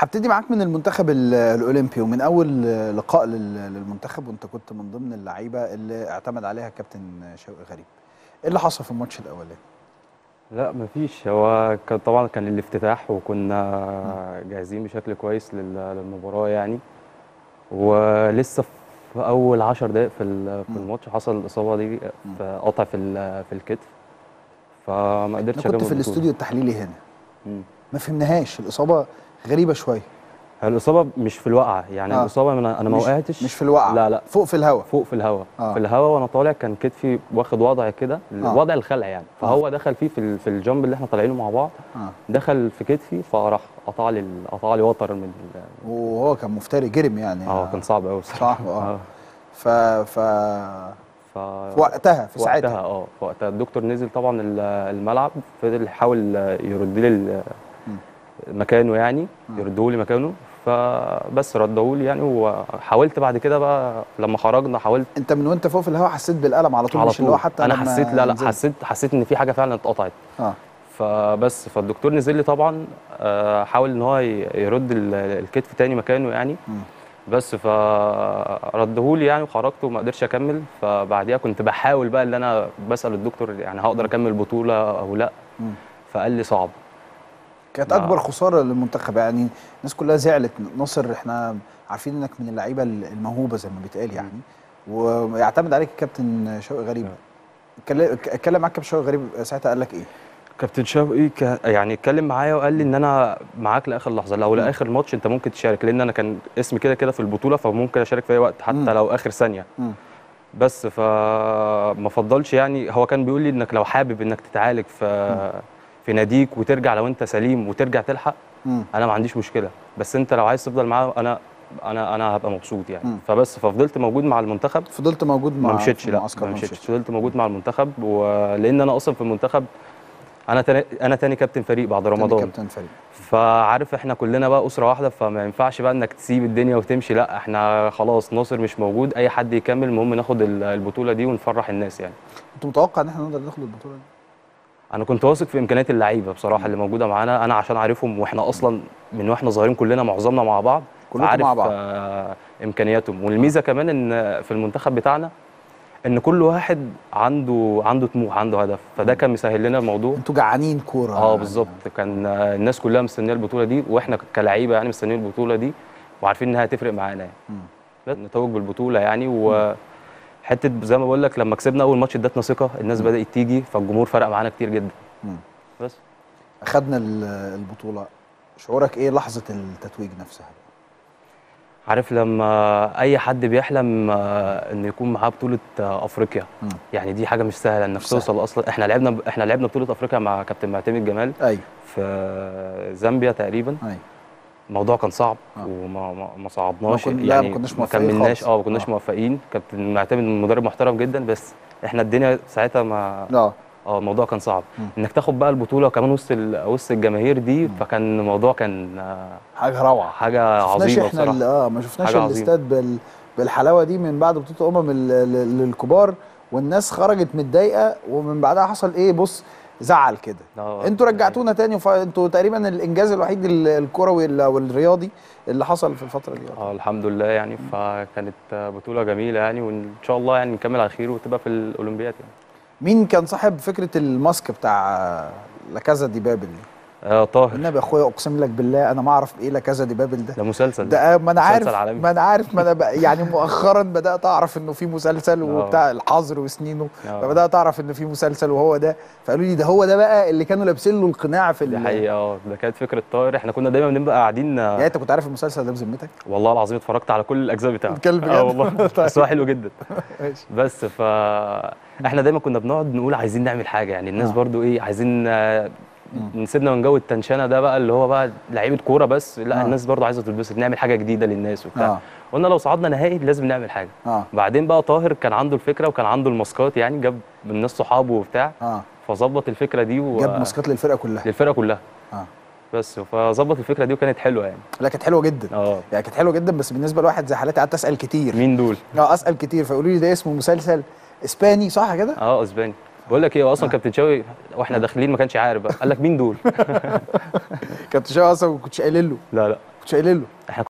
هبتدي معاك من المنتخب ال- الاولمبي ومن اول لقاء لل- للمنتخب وانت كنت من ضمن اللعيبه اللي اعتمد عليها كابتن شوقي غريب ايه اللي حصل في الماتش الاولاني لا مفيش هو كان طبعا كان الافتتاح وكنا جاهزين بشكل كويس لل- للمباراة يعني ولسه في أول عشر دقايق في ال- في مم. الماتش حصل الإصابة دي في قطع في ال- في الكتف فما انا قدرتش كنت أكمل في البطولة. الاستوديو التحليلي هنا مم. ما فهمناهاش الاصابه غريبه شويه هي الإصابة مش في الوقعة يعني آه. الإصابة أنا أنا ما مش- وقعتش مش في الوقعه لا لا فوق في الهواء فوق في الهواء آه. في الهواء وانا طالع كان كتفي واخد وضع كده آه. وضع الخلع يعني فهو دخل فيه في ال- في الجامب اللي احنا طالعينه مع بعض اه دخل في كتفي فراح قطع لي ال- قطع لي وتر من ال- وهو كان مفتري جرم يعني اه كان صعب قوي الصراحه صعب، آه. اه ف ف ف في وقتها في في وقتها ساعتها اه في وقتها الدكتور نزل طبعا ال- الملعب فضل يحاول يرد لي ال- مم. مكانه يعني آه. يرده لي مكانه فبس رده لي يعني وحاولت بعد كده بقى لما خرجنا حاولت انت من وانت فوق في الهواء حسيت بالالم على طول على مش اللي هو طول حتى انا لما حسيت لا لا نزلت. حسيت حسيت ان في حاجه فعلا اتقطعت اه فبس فالدكتور نزل لي طبعا آه، حاول ان هو ي- يرد ال- الكتف تاني مكانه يعني مم. بس فردهولي يعني وخرجت وما قدرتش اكمل فبعديها كنت بحاول بقى ان انا بسال الدكتور يعني هقدر اكمل البطوله او لا مم. فقال لي صعب كانت لا. اكبر خساره للمنتخب يعني الناس كلها زعلت ناصر احنا عارفين انك من اللعيبه الموهوبه زي ما بيتقال يعني ويعتمد عليك الكابتن شوقي غريب اتكلم اتكلم معاك كابتن شوقي غريب ساعتها قال لك ايه كابتن شوقي ك... يعني اتكلم معايا وقال لي ان انا معاك لاخر لحظه لو لاخر ماتش انت ممكن تشارك لان انا كان اسمي كده كده في البطوله فممكن اشارك في اي وقت حتى مم. لو اخر ثانيه مم. بس فما فضلش يعني هو كان بيقول لي انك لو حابب انك تتعالج في في ناديك وترجع لو انت سليم وترجع تلحق مم. انا ما عنديش مشكله بس انت لو عايز تفضل معاه انا انا انا هبقى مبسوط يعني مم. فبس ففضلت موجود مع المنتخب فضلت موجود مع ما مشيتش في لا المعسكر ما مشيتش فضلت موجود مع المنتخب ولان انا اصلا في المنتخب انا تاني انا تاني كابتن فريق بعد تاني رمضان كابتن فريق فعارف احنا كلنا بقى اسره واحده فما ينفعش بقى انك تسيب الدنيا وتمشي لا احنا خلاص ناصر مش موجود اي حد يكمل المهم ناخد ال- البطوله دي ونفرح الناس يعني كنت متوقع ان احنا نقدر ناخد البطوله دي انا كنت واثق في امكانيات اللعيبه بصراحه اللي موجوده معانا انا عشان عارفهم واحنا اصلا من واحنا صغيرين كلنا معظمنا مع بعض كلكم فعارف مع بعض. آه، امكانياتهم والميزه كمان ان في المنتخب بتاعنا ان كل واحد عنده عنده طموح عنده هدف فده كان مسهل لنا الموضوع انتوا جعانين كوره اه بالظبط كان آه، الناس كلها مستنيه البطوله دي واحنا كلعيبه يعني مستنيين البطوله دي وعارفين انها هتفرق معانا يعني مم. بس نتوج بالبطوله يعني وحته زي ما بقول لك لما كسبنا اول ماتش ادتنا ثقه الناس بدات تيجي فالجمهور فرق معانا كتير جدا مم. بس اخدنا ال- البطوله شعورك ايه لحظه التتويج نفسها عارف لما اي حد بيحلم آه، ان يكون معاه بطوله آه، افريقيا مم. يعني دي حاجه مش سهله انك مش سهلة. توصل اصلا احنا لعبنا احنا لعبنا بطوله افريقيا مع كابتن معتمد جمال ايوه في زامبيا تقريبا ايوه الموضوع كان صعب آه. وما ما, ما صعدناش ما كن- لا، يعني ما كناش ما موفقين كملناش خالص. اه ما كناش آه. موفقين كابتن معتمد مدرب محترم جدا بس احنا الدنيا ساعتها ما اه اه الموضوع كان صعب مم. انك تاخد بقى البطوله كمان وسط ال- وسط الجماهير دي فكان الموضوع كان آه، حاجه روعه حاجه شفناش عظيمه احنا ال- بصراحه اه ما شفناش حاجة عظيمة. الاستاد بال بالحلاوه دي من بعد بطوله امم ال- ال- للكبار والناس خرجت متضايقه ومن بعدها حصل ايه بص زعل كده آه، انتوا ده رجعتونا تاني وف... انتوا تقريبا الانجاز الوحيد ال- الكروي ال- والرياضي اللي حصل في الفتره دي اه الحمد لله يعني فكانت بطولة جميلة يعني وإن شاء الله يعني نكمل على خير وتبقى في الأولمبياد يعني. مين كان صاحب فكره الماسك بتاع لاكازا دي بابل دي آه طاهر النبي يا اخويا اقسم لك بالله انا ما اعرف ايه لاكازا دي بابل ده ده مسلسل ده ما انا عارف مسلسل عالمي. ما انا عارف ما انا بقى يعني مؤخرا بدات اعرف انه في مسلسل آه. وبتاع الحظر وسنينه آه. فبدات اعرف انه في مسلسل وهو ده فقالوا لي ده هو ده بقى اللي كانوا لابسين له القناع في دي ال- حقيقة اه ده كانت فكرة طاهر احنا كنا دايما بنبقى قاعدين آه، يعني انت كنت عارف المسلسل ده بذمتك؟ والله العظيم اتفرجت على كل الأجزاء بتاعه بتتكلم بجد؟ اه والله طيب. بس هو حلو جدا ماشي بس ف احنا دايما كنا بنقعد نقول عايزين نعمل حاجة يعني الناس آه. برضو ايه عايزين آه، مم. نسيبنا من جو التنشنة ده بقى اللي هو بقى لعيبة كورة بس لا آه. الناس برضو عايزة تتبسط نعمل حاجة جديدة للناس وبتاع اه قلنا لو صعدنا نهائي لازم نعمل حاجة اه بعدين بقى طاهر كان عنده الفكره وكان عنده الماسكات يعني جاب من ناس صحابه وبتاع اه فظبط الفكره دي و... جاب ماسكات للفرقه كلها للفرقه كلها اه بس فظبط الفكره دي وكانت حلوه يعني لا كانت حلوه جدا اه يعني كانت حلوه جدا بس بالنسبه لواحد زي حالاتي قعدت اسال كتير مين دول؟ اه اسال كتير فيقولوا لي ده اسمه مسلسل اسباني صح كده؟ اه اسباني بقول لك ايه هو اصلا كابتن شاوي واحنا داخلين ما كانش عارف بقى قال لك مين دول؟ كابتن شاوي اصلا ما كنتش قايل له لا لا كنتش قايل له